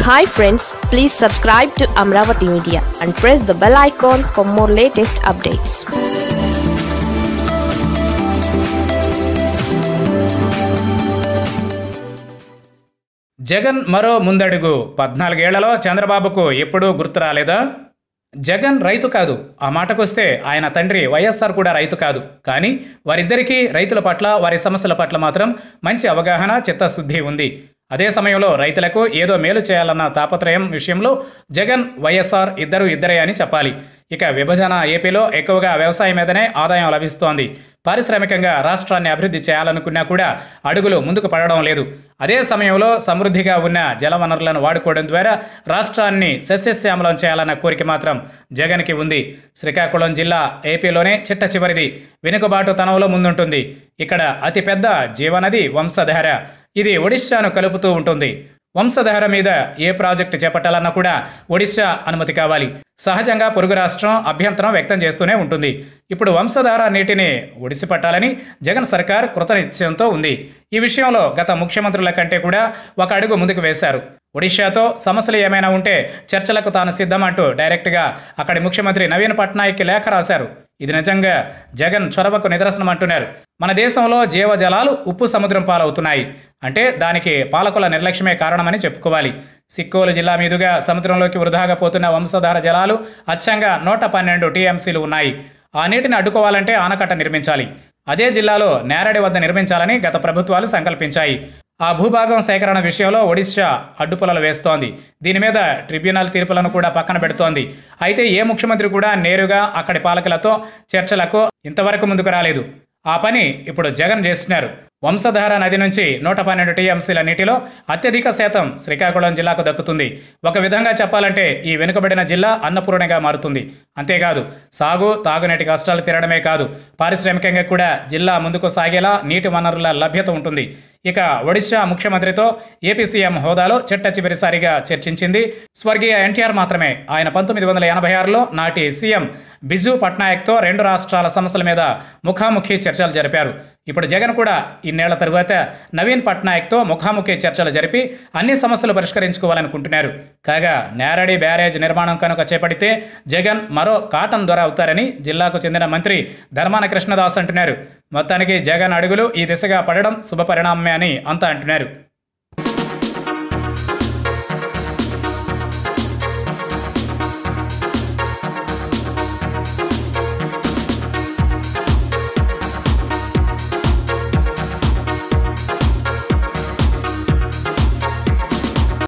hi friends please subscribe to Amaravati media and press the bell icon for more latest updates Jagan మరో ముందడుగు పద్నాలుగేళ్లలో చంద్రబాబుకు ఎప్పుడూ గుర్తు రాలేదా జగన్ రైతు కాదు ఆ మాటకొస్తే ఆయన తండ్రి వైఎస్ఆర్ కూడా రైతు కాదు కానీ వారిద్దరికీ రైతుల పట్ల వారి సమస్యల పట్ల మాత్రం మంచి అవగాహన చిత్తశుద్ధి ఉంది అదే సమయంలో రైతులకు ఏదో మేలు చేయాలన్న తాపత్రయం విషయంలో జగన్ వైఎస్ఆర్ ఇద్దరు ఇద్దరే అని చెప్పాలి ఇక విభజన ఏపీలో ఎక్కువగా వ్యవసాయం మీదనే ఆదాయం లభిస్తోంది పారిశ్రామికంగా రాష్ట్రాన్ని అభివృద్ధి చేయాలనుకున్నా కూడా అడుగులు ముందుకు పడడం లేదు అదే సమయంలో సమృద్ధిగా ఉన్న జలవనరులను వాడుకోవడం ద్వారా రాష్ట్రాన్ని సస్యశ్యామలం చేయాలన్న కోరిక మాత్రం జగన్కి ఉంది శ్రీకాకుళం జిల్లా ఏపీలోనే చిట్ట చివరిది వెనుకబాటు తనంలో ముందుంటుంది ఇక్కడ అతిపెద్ద జీవనది వంశధార ఇది ఒడిశాను కలుపుతూ ఉంటుంది వంశధార మీద ఏ ప్రాజెక్టు చేపట్టాలన్నా కూడా ఒడిశా అనుమతి కావాలి సహజంగా పొరుగు రాష్ట్రం అభ్యంతరం వ్యక్తం చేస్తూనే ఉంటుంది ఇప్పుడు వంశధార నీటిని ఒడిసి పట్టాలని జగన్ సర్కార్ కృతనిశ్చయంతో ఉంది ఈ విషయంలో గత ముఖ్యమంత్రుల కంటే కూడా ఒక అడుగు ముందుకు వేశారు ఒడిశాతో సమస్యలు ఏమైనా ఉంటే చర్చలకు తాను సిద్ధమంటూ డైరెక్ట్గా అక్కడి ముఖ్యమంత్రి నవీన్ పట్నాయక్కి లేఖ రాశారు ఇది నిజంగా జగన్ చొరవకు నిదర్శనం అంటున్నారు మన దేశంలో జీవజలాలు ఉప్పు సముద్రం పాలవుతున్నాయి అంటే దానికి పాలకుల నిర్లక్ష్యమే కారణమని చెప్పుకోవాలి సిక్కోలు జిల్లా మీదుగా సముద్రంలోకి వృధాగా పోతున్న వంశధార జలాలు అచ్చంగా నూట పన్నెండు టీఎంసీలు ఉన్నాయి ఆ నీటిని అడ్డుకోవాలంటే ఆనకట్ట నిర్మించాలి అదే జిల్లాలో నేరడి వద్ద నిర్మించాలని గత ప్రభుత్వాలు సంకల్పించాయి ఆ భూభాగం సేకరణ విషయంలో ఒడిశా అడ్డుపులలు వేస్తోంది దీని మీద ట్రిబ్యునల్ తీర్పులను కూడా పక్కన పెడుతోంది అయితే ఏ ముఖ్యమంత్రి కూడా నేరుగా అక్కడి పాలకులతో చర్చలకు ఇంతవరకు ముందుకు రాలేదు ఆ పని ఇప్పుడు జగన్ చేస్తున్నారు వంశధార నది నుంచి నూట పన్నెండు టీఎంసీల నీటిలో అత్యధిక శాతం శ్రీకాకుళం జిల్లాకు దక్కుతుంది ఒక విధంగా చెప్పాలంటే ఈ వెనుకబడిన జిల్లా అన్నపూర్ణగా మారుతుంది అంతేకాదు సాగు తాగునీటి కష్టాలు తీరడమే కాదు పారిశ్రామికంగా కూడా జిల్లా ముందుకు సాగేలా నీటి వనరుల లభ్యత ఉంటుంది ఇక ఒడిశా ముఖ్యమంత్రితో ఏపీ సీఎం హోదాలో చిట్ట చివరిసారిగా చర్చించింది స్వర్గీయ ఎన్టీఆర్ మాత్రమే ఆయన పంతొమ్మిది వందల ఎనభై ఆరులో నాటి సీఎం బిజు పట్నాయక్తో రెండు రాష్ట్రాల సమస్యల మీద ముఖాముఖి చర్చలు జరిపారు ఇప్పుడు జగన్ కూడా ఇన్నేళ్ల తరువాత నవీన్ పట్నాయక్తో ముఖాముఖి చర్చలు జరిపి అన్ని సమస్యలు పరిష్కరించుకోవాలనుకుంటున్నారు కాగా నేరడి బ్యారేజ్ నిర్మాణం కనుక చేపడితే జగన్ మరో కాటన్ దొర అవుతారని జిల్లాకు చెందిన మంత్రి ధర్మాన కృష్ణదాస్ అంటున్నారు మొత్తానికి జగన్ అడుగులు ఈ దిశగా పడడం శుభపరిణామమే అని అంతా అంటున్నారు